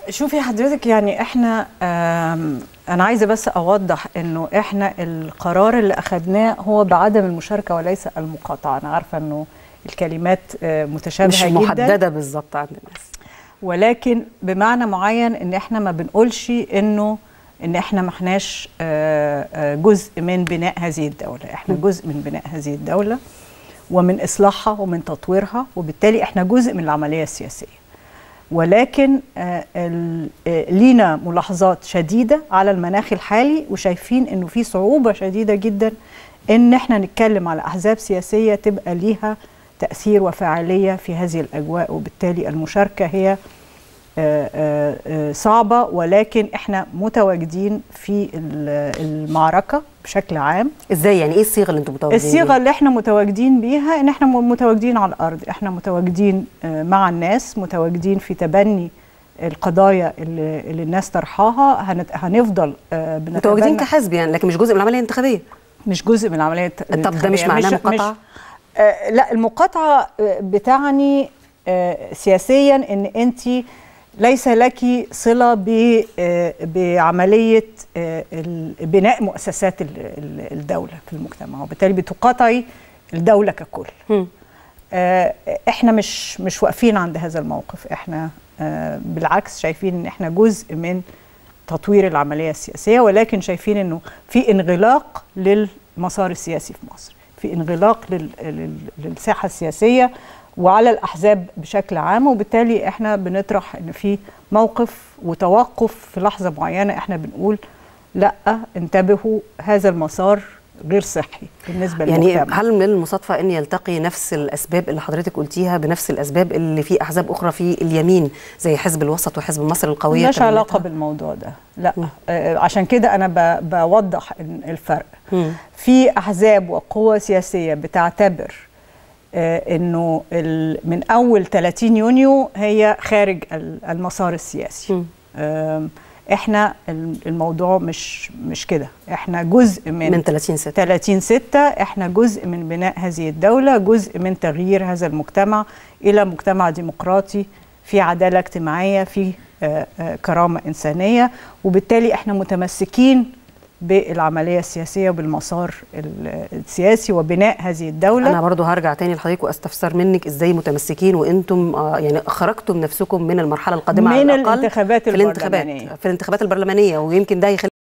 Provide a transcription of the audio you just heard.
شوفي حضرتك يعني احنا آم، انا عايزه بس اوضح انه احنا القرار اللي اخذناه هو بعدم المشاركه وليس المقاطعه انا عارفه انه الكلمات آه، متشابهه مش جدا محدده بالظبط عند الناس ولكن بمعنى معين ان احنا ما بنقولش انه ان احنا ما احناش آه، آه، جزء من بناء هذه الدوله احنا جزء من بناء هذه الدوله ومن اصلاحها ومن تطويرها وبالتالي احنا جزء من العمليه السياسيه ولكن آه، ال- آه، لينا ملاحظات شديده على المناخ الحالي وشايفين انه في صعوبه شديده جدا ان احنا نتكلم على احزاب سياسيه تبقى ليها تاثير وفاعليه في هذه الاجواء وبالتالي المشاركه هي آه، آه، آه، صعبه ولكن احنا متواجدين في ال- المعركه بشكل عام ازاي يعني ايه الصيغه اللي انتم متواجدين الصيغه بيها؟ اللي احنا متواجدين بيها ان احنا م- متواجدين على الارض احنا متواجدين آه، مع الناس متواجدين في تبني القضايا اللي, اللي الناس طرحاها هنت- هنفضل آه، متواجدين بنتبنى- كحزب يعني لكن مش جزء من العمليه الانتخابيه مش جزء من العمليه الت- طب ده مش الانتخابية. معناه مقاطعه آه، لا المقاطعه آه، بتعني آه، سياسيا ان انت ليس لك صله ب- آه، بعمليه آه، ال- بناء مؤسسات ال- ال- الدوله في المجتمع وبالتالي بتقاطعي الدوله ككل مم. آه، احنا مش مش واقفين عند هذا الموقف احنا آه، بالعكس شايفين ان احنا جزء من تطوير العمليه السياسيه ولكن شايفين انه في انغلاق للمسار السياسي في مصر في انغلاق لل- لل- للساحه السياسيه وعلى الاحزاب بشكل عام وبالتالي احنا بنطرح ان في موقف وتوقف في لحظه معينه احنا بنقول لا انتبهوا هذا المسار غير صحي بالنسبه يعني للمجتمع هل من المصادفه ان يلتقي نفس الاسباب اللي حضرتك قلتيها بنفس الاسباب اللي في احزاب اخرى في اليمين زي حزب الوسط وحزب مصر القويه ملهاش تبنتها؟ علاقه بالموضوع ده لا آه عشان كده انا ب- بوضح إن الفرق مم. في احزاب وقوى سياسيه بتعتبر آه انه ال- من اول 30 يونيو هي خارج ال- المسار السياسي مم. آم، احنا ال- الموضوع مش مش كده احنا جزء من من 30 6 30 6 احنا جزء من بناء هذه الدولة جزء من تغيير هذا المجتمع إلى مجتمع ديمقراطي في عدالة اجتماعية في آه، آه، كرامة إنسانية وبالتالي احنا متمسكين بالعملية السياسية وبالمسار ال- السياسي وبناء هذه الدولة انا برضو هرجع تاني لحضرتك واستفسر منك ازاي متمسكين وانتم آه يعني خرجتم نفسكم من المرحله القادمه من على الأقل الانتخابات في الانتخابات البرلمانية. في الانتخابات البرلمانيه ويمكن ده يخلي